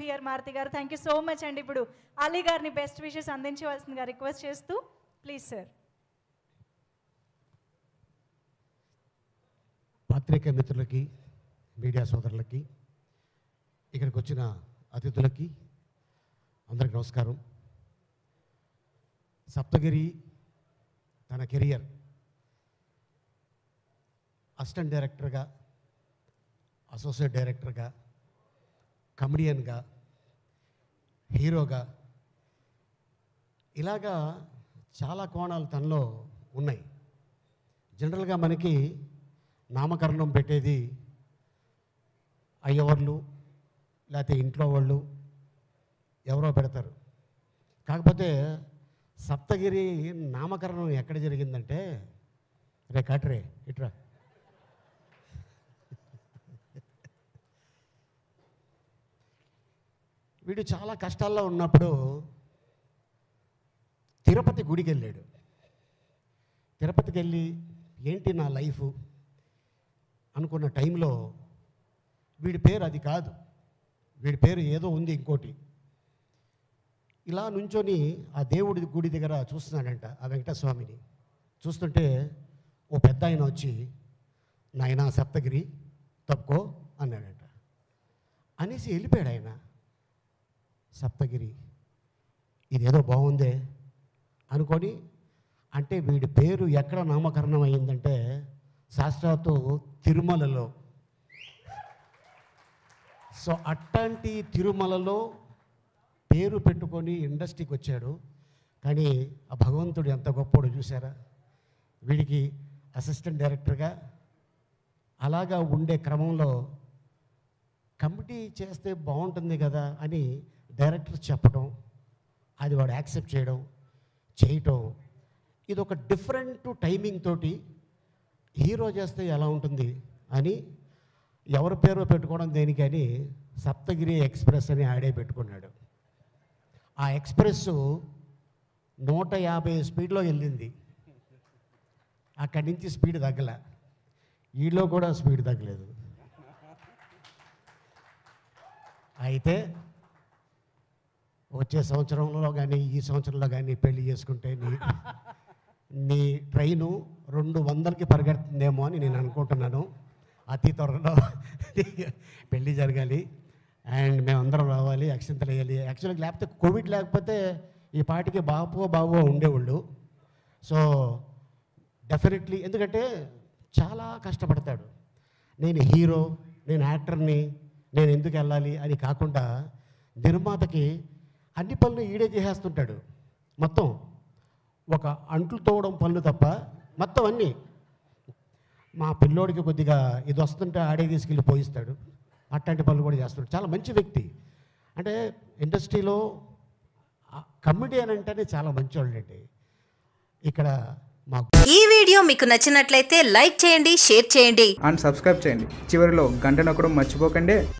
here Maruti గారు thank you so much అండి ఇప్పుడు అలీ గారిని బెస్ట్ విషెస్ అందించవలసిందిగా రిక్వెస్ట్ చేస్తూ ప్లీజ్ సార్ పాత్రికేయ మిత్రులకి మీడియా సోదరులకి ఇక్కడికి వచ్చిన అతిథులకి అందరికి నమస్కారం సప్తగిరి తన కెరియర్ అసిస్టెంట్ డైరెక్టర్గా అసోసియేట్ డైరెక్టర్గా కమెడియన్గా హీరోగా ఇలాగా చాలా కోణాలు తనలో ఉన్నాయి జనరల్గా మనకి నామకరణం పెట్టేది అయ్యవాళ్ళు లేకపోతే ఇంట్లో వాళ్ళు ఎవరో పెడతారు కాకపోతే సప్తగిరి నామకరణం ఎక్కడ జరిగిందంటే రే కాటరే ఇట్రా వీడు చాలా కష్టాల్లో ఉన్నప్పుడు తిరుపతి గుడికి వెళ్ళాడు తిరుపతికి వెళ్ళి ఏంటి నా లైఫ్ అనుకున్న టైంలో వీడి పేరు అది కాదు వీడి పేరు ఏదో ఉంది ఇంకోటి ఇలా నుంచొని ఆ దేవుడి గుడి దగ్గర చూస్తున్నాడంట ఆ వెంకటస్వామిని చూస్తుంటే ఓ పెద్ద ఆయన వచ్చి నాయనా సప్తగిరి తప్పుకో అన్నాడంట అనేసి వెళ్ళిపోయాడు ఆయన సప్తగిరి ఇదేదో బాగుందే అనుకొని అంటే వీడి పేరు ఎక్కడ నామకరణం అయ్యిందంటే శాస్త్రాత్తు తిరుమలలో సో అట్లాంటి తిరుమలలో పేరు పెట్టుకొని ఇండస్ట్రీకి వచ్చాడు కానీ ఆ భగవంతుడు ఎంత గొప్పోడు చూసారా వీడికి అసిస్టెంట్ డైరెక్టర్గా అలాగా ఉండే క్రమంలో కమిటీ చేస్తే బాగుంటుంది కదా అని డైరెక్టర్ చెప్పడం అది వాడు యాక్సెప్ట్ చేయడం చేయటం ఇది ఒక డిఫరెంట్ టైమింగ్ తోటి హీరో చేస్తే ఎలా ఉంటుంది అని ఎవరి పేరు పెట్టుకోవడం దేనికని సప్తగిరి ఎక్స్ప్రెస్ అని ఆడే పెట్టుకున్నాడు ఆ ఎక్స్ప్రెస్ నూట యాభై స్పీడ్లో వెళ్ళింది అక్కడి నుంచి స్పీడ్ తగ్గల ఈలో కూడా స్పీడ్ తగ్గలేదు అయితే వచ్చే సంవత్సరంలో కానీ ఈ సంవత్సరంలో కానీ పెళ్లి చేసుకుంటే నీ నీ ట్రైను రెండు వందలకి పరిగెడుతుందేమో అని నేను అనుకుంటున్నాను అతి త్వరలో పెళ్ళి జరగాలి అండ్ మేమందరం రావాలి అక్షంతలు వేయాలి యాక్చువల్గా లేకపోతే కోవిడ్ లేకపోతే ఈ పాటికి బాబో బాబో ఉండేవాళ్ళు సో డెఫినెట్లీ ఎందుకంటే చాలా కష్టపడతాడు నేను హీరో నేను యాక్టర్ని నేను ఎందుకు వెళ్ళాలి అని కాకుండా నిర్మాతకి అన్ని పనులు ఈడే చేసేస్తుంటాడు మొత్తం ఒక అంట్లు తోవడం పనులు తప్ప మొత్తం అన్నీ మా పిల్లోడికి కొద్దిగా ఇది వస్తుంటే ఆడే తీసుకెళ్ళి పోయిస్తాడు అట్లాంటి పనులు కూడా చేస్తాడు చాలా మంచి వ్యక్తి అంటే ఇండస్ట్రీలో కమిడియన్ అంటేనే చాలా మంచివాళ్ళండి ఇక్కడ మా ఈ వీడియో మీకు నచ్చినట్లయితే లైక్ చేయండి షేర్ చేయండి అండ్ సబ్స్క్రైబ్ చేయండి చివరిలో గంట నొక్కడం మర్చిపోకండి